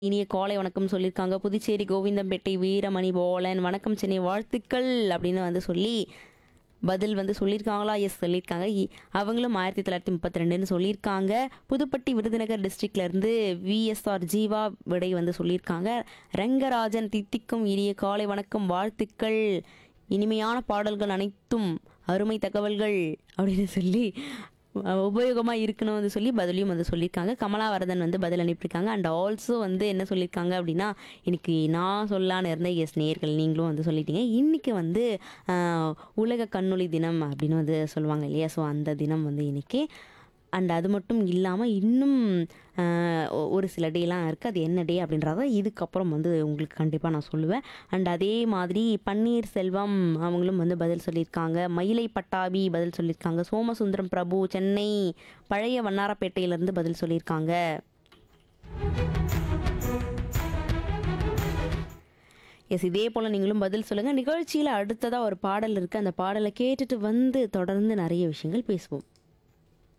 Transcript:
இனிய காலை வணக்கம் சொல்லியிருக்காங்க புதுச்சேரி கோவிந்தம்பேட்டை வீரமணி போலன் வணக்கம் சென்னை வாழ்த்துக்கள் அப்படின்னு வந்து சொல்லி பதில் வந்து சொல்லியிருக்காங்களா எஸ் சொல்லியிருக்காங்க இ- அவங்களும் ஆயிரத்தி தொள்ளாயிரத்தி முப்பத்தி ரெண்டுன்னு சொல்லியிருக்காங்க புதுப்பட்டி விருதுநகர் டிஸ்ட்ரிக்ட்ல இருந்து விஎஸ்ஆர் ஜீவா விடை வந்து சொல்லியிருக்காங்க ரங்கராஜன் தித்திக்கும் இனிய காலை வணக்கம் வாழ்த்துக்கள் இனிமையான பாடல்கள் அனைத்தும் அருமை தகவல்கள் அப்படின்னு சொல்லி உபயோகமாக இருக்கணும் வந்து சொல்லி பதிலையும் வந்து சொல்லியிருக்காங்க கமலாவரதன் வந்து பதில் அனுப்பியிருக்காங்க அண்ட் ஆல்சோ வந்து என்ன சொல்லியிருக்காங்க அப்படின்னா இன்னைக்கு நான் சொல்லான்னு இருந்த எஸ் நேர்கள் நீங்களும் வந்து சொல்லிட்டீங்க இன்னைக்கு வந்து ஆஹ், உலக கண்ணொளி தினம் அப்படின்னு வந்து சொல்லுவாங்க இல்லையா ஸோ அந்த தினம் வந்து இன்னைக்கு அண்ட் அது மட்டும் இல்லாமல் இன்னும் ஆஹ், ஒ- ஒரு சில டேலாம் இருக்குது அது என்ன டே அப்படின்றத இதுக்கப்புறம் வந்து உங்களுக்கு கண்டிப்பாக நான் சொல்லுவேன் அண்ட் அதே மாதிரி பன்னீர் செல்வம் அவங்களும் வந்து பதில் சொல்லியிருக்காங்க மயிலை பட்டாபி பதில் சொல்லியிருக்காங்க சோமசுந்தரம் பிரபு சென்னை பழைய வண்ணாரப்பேட்டையிலேருந்து பதில் சொல்லியிருக்காங்க எஸ் இதே போல் நீங்களும் பதில் சொல்லுங்கள் நிகழ்ச்சியில் அடுத்ததாக ஒரு பாடல் இருக்குது அந்த பாடலை கேட்டுட்டு வந்து தொடர்ந்து நிறைய விஷயங்கள் பேசுவோம்